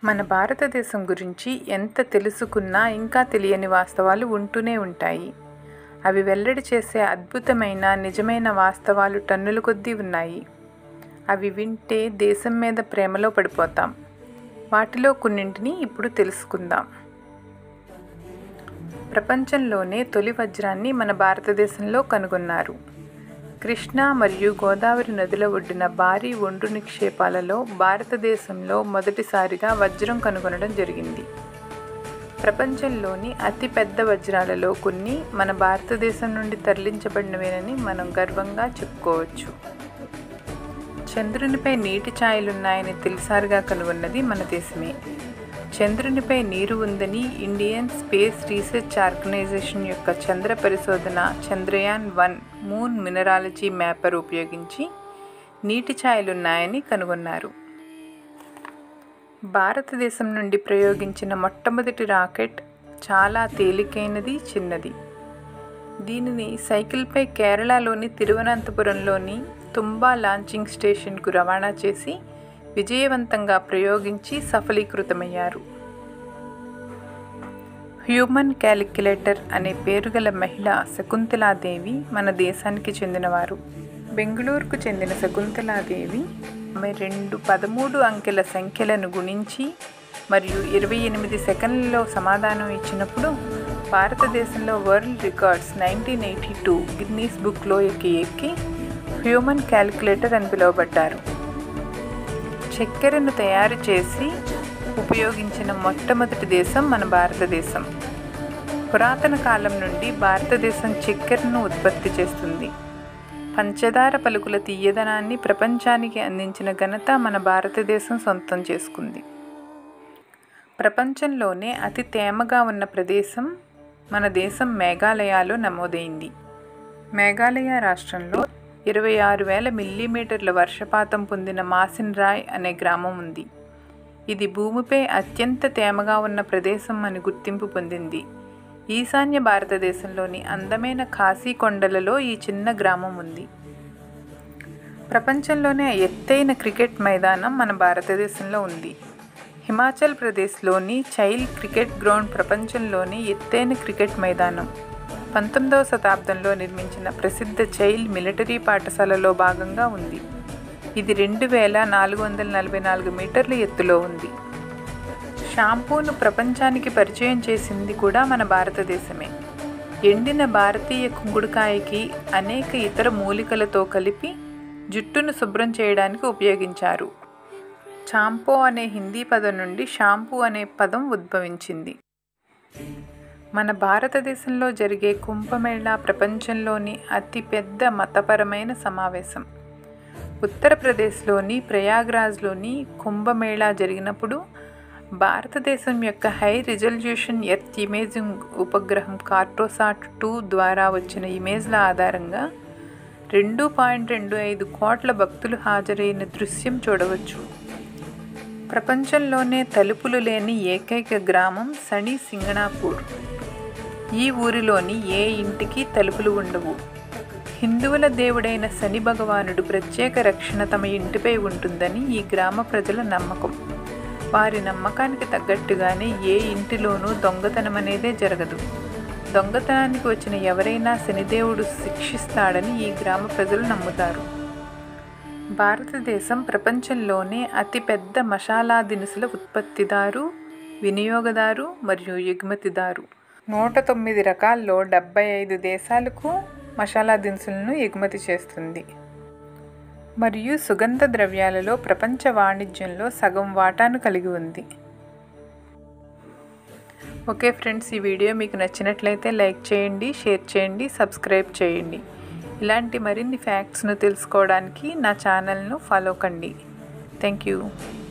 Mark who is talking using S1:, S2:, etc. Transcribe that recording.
S1: మన భారతదేశం గురించి ఎంత తెలుసుకున్నా ఇంకా తెలియని వాస్తవాలు ఉంటూనే ఉంటాయి అవి వెల్లడి చేసే అద్భుతమైన నిజమైన వాస్తవాలు టన్నుల కొద్దీ ఉన్నాయి అవి వింటే దేశం మీద ప్రేమలో పడిపోతాం వాటిలో కొన్నింటిని ఇప్పుడు తెలుసుకుందాం ప్రపంచంలోనే తొలి వజ్రాన్ని మన భారతదేశంలో కనుగొన్నారు కృష్ణా మరియు గోదావరి నదుల ఒడ్డున భారీ ఒండ్రు నిక్షేపాలలో భారతదేశంలో మొదటిసారిగా వజ్రం కనుగొనడం జరిగింది ప్రపంచంలోని అతి పెద్ద వజ్రాలలో కొన్ని మన భారతదేశం నుండి తరలించబడినవేనని మనం గర్వంగా చెప్పుకోవచ్చు చంద్రునిపై నీటి ఛాయలున్నాయని తెలిసారుగా కనుగొన్నది మన దేశమే చంద్రునిపై నీరు ఉందని ఇండియన్ స్పేస్ రీసెర్చ్ ఆర్గనైజేషన్ యొక్క చంద్ర పరిశోధన Chandrayaan one moon mineralogy mapper ఉపయోగించి నీటి ఛాయలున్నాయని కనుగొన్నారు భారతదేశం నుండి ప్రయోగించిన మొట్టమొదటి రాకెట్ చాలా తేలికైనది చిన్నది దీనిని సైకిల్పై కేరళలోని తిరువనంతపురంలోని తుంబా లాంచింగ్ స్టేషన్కు రవాణా చేసి విజయవంతంగా ప్రయోగించి సఫలీకృతమయ్యారు హ్యూమన్ క్యాలిక్యులేటర్ అనే పేరుగల మహిళ శకుంతలాదేవి మన దేశానికి చెందినవారు బెంగళూరుకు చెందిన శకుంతలాదేవి ఆమె రెండు పదమూడు అంకెల సంఖ్యలను గుణించి మరియు ఇరవై ఎనిమిది సెకండ్లలో సమాధానం ఇచ్చినప్పుడు భారతదేశంలో world records nineteen eighty two Guinness బుక్లో ఎక్కి ఎక్కి హ్యూమన్ క్యాలిక్యులేటర్ అని పిలువబడ్డారు చక్కెరను తయారు చేసి ఉపయోగించిన మొట్టమొదటి దేశం మన భారతదేశం పురాతన కాలం నుండి భారతదేశం చక్కెరను ఉత్పత్తి చేస్తుంది పంచదార పలుకుల తీయదనాన్ని ప్రపంచానికి అందించిన ఘనత మన భారతదేశం సొంతం చేసుకుంది ప్రపంచంలోనే అతి తేమగా ఉన్న ప్రదేశం మన దేశం మేఘాలయాలో నమోదైంది మేఘాలయ రాష్ట్రంలో ఇరవై ఆరు వేల మిల్లీమీటర్ల వర్షపాతం పొందిన మాసిన్ రాయ్ అనే గ్రామం ఉంది ఇది భూమిపై అత్యంత తేమగా ఉన్న ప్రదేశం అని గుర్తింపు పొందింది ఈశాన్య భారతదేశంలోని అందమైన ఖాసీ కొండలలో ఈ చిన్న గ్రామం ఉంది ప్రపంచంలోనే ఎత్తైన క్రికెట్ మైదానం మన భారతదేశంలో ఉంది హిమాచల్ ప్రదేశ్లోని చైల్డ్ క్రికెట్ గ్రౌండ్ ప్రపంచంలోని ఎత్తైన క్రికెట్ మైదానం పంతొమ్మిదవ శతాబ్దంలో నిర్మించిన ప్రసిద్ధ చైల్డ్ మిలిటరీ పాఠశాలలో భాగంగా ఉంది ఇది రెండు వేల నాలుగు వందల నలభై నాలుగు మీటర్ల ఎత్తులో ఉంది షాంపూను ప్రపంచానికి పరిచయం చేసింది కూడా మన భారతదేశమే ఎండిన భారతీయ కుంగుడుకాయకి అనేక ఇతర మూలికలతో కలిపి జుట్టును శుభ్రం చేయడానికి ఉపయోగించారు చాంపో అనే హిందీ పదం నుండి షాంపూ అనే పదం ఉద్భవించింది మన భారతదేశంలో జరిగే కుంభమేళా ప్రపంచంలోని అతిపెద్ద మతపరమైన సమావేశం ఉత్తరప్రదేశ్లోని ప్రయాగ్రాజ్లోని కుంభమేళా జరిగినప్పుడు భారతదేశం యొక్క హై రిజల్యూషన్ ఎర్త్ ఇమేజింగ్ ఉపగ్రహం కార్టోసాట్ టూ ద్వారా వచ్చిన ఇమేజ్ల ఆధారంగా రెండు పాయింట్ రెండు ఐదు కోట్ల భక్తులు హాజరైన దృశ్యం చూడవచ్చు ప్రపంచంలోనే తలుపులు లేని ఏకైక గ్రామం సణి సింగణాపూర్ ఈ ఊరిలోని ఏ ఇంటికి తలుపులు ఉండవు హిందువుల దేవుడైన శని భగవానుడు ప్రత్యేక రక్షణ తమ ఇంటిపై ఉంటుందని ఈ గ్రామ ప్రజల నమ్మకం వారి నమ్మకానికి తగ్గట్టుగానే ఏ ఇంటిలోనూ దొంగతనం అనేదే జరగదు దొంగతనానికి వచ్చిన ఎవరైనా శనిదేవుడు శిక్షిస్తాడని ఈ గ్రామ ప్రజలు నమ్ముతారు భారతదేశం ప్రపంచంలోనే అతిపెద్ద మసాలా దినుసుల ఉత్పత్తిదారు వినియోగదారు మరియు ఎగుమతిదారు నూట తొమ్మిది రకాల్లో డెబ్బై ఐదు దేశాలకు మసాలా దినుసులను ఎగుమతి చేస్తుంది మరియు సుగంధ ద్రవ్యాలలో ప్రపంచ వాణిజ్యంలో సగం వాటాను కలిగి ఉంది ఓకే ఫ్రెండ్స్ ఈ వీడియో మీకు నచ్చినట్లయితే లైక్ చేయండి షేర్ చేయండి సబ్స్క్రైబ్ చేయండి ఇలాంటి మరిన్ని ఫ్యాక్ట్స్ను తెలుసుకోవడానికి నా ఛానల్ను ఫాలో కండి థ్యాంక్ యూ